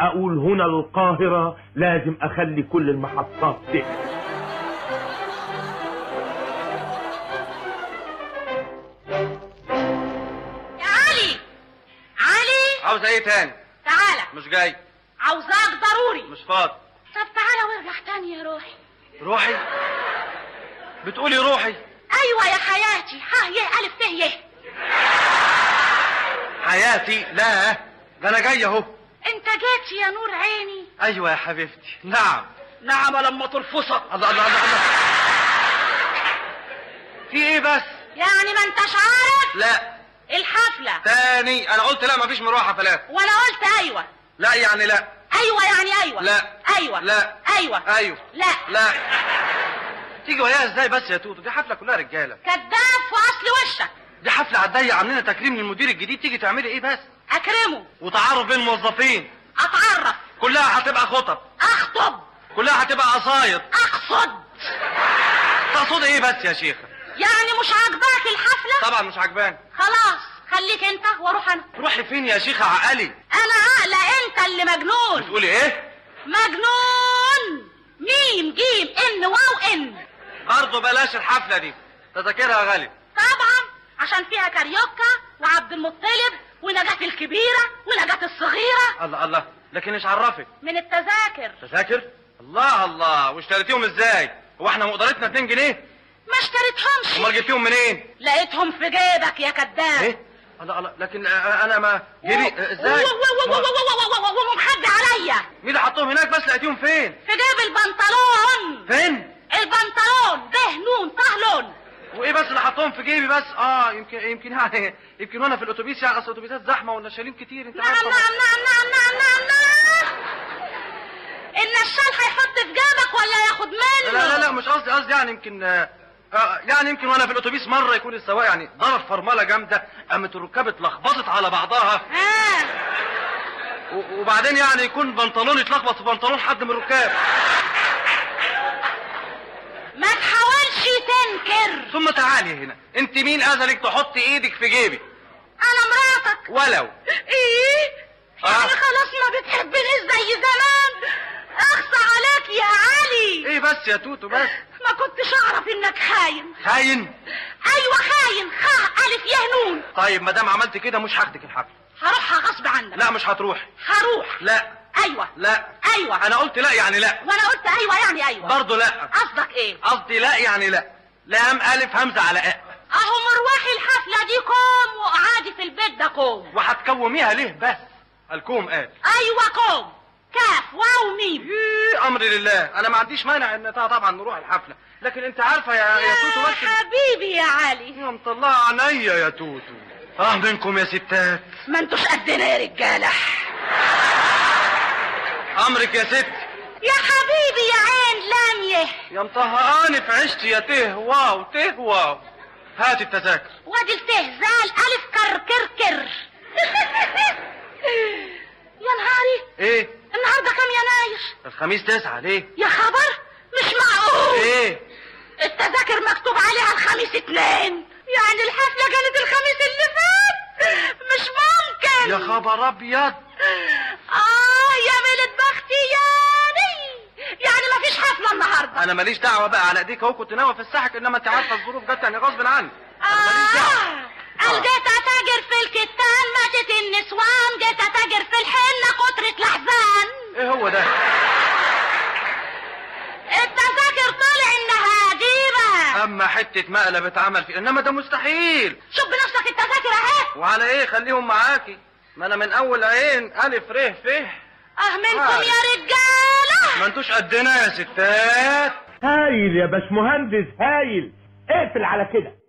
اقول هنا للقاهرة لازم اخلي كل المحطات تقفل يا علي علي عاوز ايه تاني تعالى مش جاي عاوزاك ضروري مش فاضي طب تعالى وارجع تاني يا روحي روحي بتقولي روحي ايوه يا حياتي ها يه الف ته يه حياتي لا ده انا جاي اهو انت جيت يا نور عيني ايوه يا حبيبتي نعم نعم لما ترفصك الله الله الله, الله. في ايه بس يعني ما انتش عارف لا الحفلة تاني انا قلت لا مفيش مروحه فلات وانا قلت ايوه لا يعني لا ايوه يعني ايوه لا. ايوه لا. ايوه ايوه لا لا تيجي وياها ازاي بس يا توتو دي حفله كلها رجاله كذاب في اصل وشك دي حفله عالضيق عاملين تكريم للمدير الجديد تيجي تعملي ايه بس اكرمه وتعارف بين الموظفين اتعرف كلها هتبقى خطب اخطب كلها هتبقى قصايد اقصد تقصد ايه بس يا شيخه يعني مش عاجباك الحفلة طبعا مش عجباني خلاص خليك انت واروح انا تروحي فين يا شيخه عقلي انا عقلة انت اللي مجنون بتقولي ايه مجنون ميم جيم ان واو ان برضه بلاش الحفله دي تذاكرها غالي طبعا عشان فيها كاريوكا وعبد المطلب ونجاة الكبيرة ونجاة الصغيرة الله الله لكن ايش عرفك من التذاكر تذاكر الله الله واشتريتيهم ازاي هو احنا مقدرتنا 2 جنيه ما اشتريتهمش امال جبتيهم منين لقيتهم في جيبك يا كذاب ايه الله الله لكن آه، انا ما جيبي آه، ازاي ومحد عليا مين اللي حطهم هناك بس لقيتيهم فين في جيب البنطلون فين البنطلون به نون طهلون وايه بس اللي حطهم في جيبي بس اه يمكن يمكن يعني يمكن وانا في الاتوبيس يعني اصل الاتوبيسات زحمه ولا شايلين كتير انت نعم عارفة. نعم نعم نعم نعم نعم نعم النشال هيحط في جيبك ولا ياخد منه لا لا لا مش قصدي قصدي يعني يمكن آه، آه، يعني يمكن وانا في الاتوبيس مره يكون السواق يعني ضرب فرمله جامده قامت الركاب اتلخبطت على بعضها ها و- وبعدين يعني يكون بنطلون يتلخبط في بنطلون حد من الركاب ما تحاولش تنكر ثم تعالي هنا انت مين اذلك تحط ايدك في جيبي انا مراتك ولو ايه آه. يعني خلاص ما بتحبنيش زي زمان اخصى عليك يا علي ايه بس يا توتو بس ما كنتش اعرف انك خاين خاين ايوه خاين خاء الف يه نون طيب ما دام عملت كده مش هاخدك الحفله هروحها غصب عنك لا مش هتروح هروح لا ايوه لا ايوه انا قلت لا يعني لا وانا قلت ايوه يعني ايوه برضه لا قصدك ايه قصدي لا يعني لا لام الف همزه على اء اهو مروحي الحفله دي كوم وقعادي في البيت ده كوم وهتكوميها ليه بس الكوم قال ايوه كوم كاف واو ميم إيه امر لله انا ما عنديش مانع ان طبعا نروح الحفله لكن انت عارفه يا يا توتو يا بس حبيبي يا علي يا مطلعه عينيا يا توتو اه منكم يا ستات ما انتوش قدنا يا رجاله امرك يا ست يا حبيبي يا عين لاميه يا مطهقاني في عشتي يا ته واو ته واو هات التذاكر وادي الته زال الف كر كر كر يا نهاري ايه النهارده كام يناير الخميس تسعة ليه يا خبر مش معقول ايه التذاكر مكتوب عليها الخميس اتنين يعني الحفلة كانت الخميس اللي فات مش ممكن يا خبر ابيض اه يا ميلة بختي يعني يعني مفيش حفلة النهاردة انا ماليش دعوه بقى على ايديك اهو كنت ناوي في الساحك انما انت عارفه الظروف جت يعني غصب عني انا ماليش دعوه آه الجيت اتاجر في الكتان ماتت النسوان جيت اتاجر في الحنة كترة الاحزان ايه هو ده التذاكر طالع انها عجيبة اما حته مقلب اتعمل فيه انما ده مستحيل شوف بنفسك التذاكر اهي وعلى ايه خليهم معاكي ما انا من اول عين الف ر ف اه منكم آه. يا رجالة ما انتوش قدنا يا ستات هايل يا باشمهندس هايل اقفل على كده